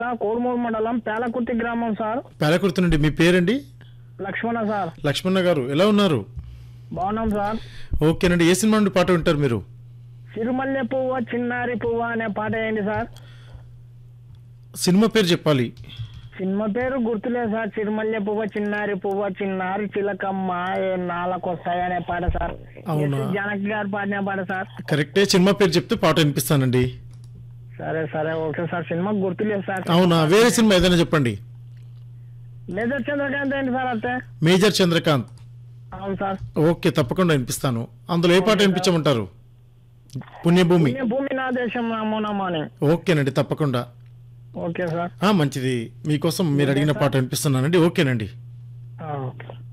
Sir Kodumur మండలం పేలకుర్తి గ్రామం sir పేలకుర్తి నుండి మీ పేరండి లక్ష్మణ సార్ లక్ష్మణ గారు ఎలా ఉన్నారు బాగున్నాం సార్ ఓకేనండి ఏ సినిమా నుండి పాట వింటారు మీరు సిరిమల్లె పువ్వ చిన్నారి పువ్వ అనే పాట ఏంటి సార్ సినిమా పేరు చెప్పాలి సినిమా పేరు గుర్తులేదు సార్ చిరుమల్లె పువ్వ చిన్నారి పువ్వ చిన్నారి చిలకమ్మ ఏ నాలకొస్తాయి అనే పాట సార్ అవునా? ఎస్. జానకి గారు పాడిన పాట సార్ కరెక్టే సినిమా పేరు చెప్తే పాట వినిపిస్తానండి సరే సరే ఓకే సార్ సినిమా గుర్తులేదు సార్ అవునా వేరే సినిమా ఏదైనా చెప్పండి మేజర్ చంద్రకాంత్ ఏంటి సార్ అంతే మేజర్ చంద్రకాంత్ అవును సార్ ఓకే తప్పకుండా వినిపిస్తాను అందులో ఏ పాట వినిపించమంటారు పుణ్యభూమి పుణ్య భూమి నా దేశం నమోనమని ఓకేనండి తప్పకుండా ఓకే సార్ ఆ, మంచిది మీకోసం మీరు అడిగిన పాట వినిపిస్తున్నానండి ఓకేనండి ఆ, ఓకే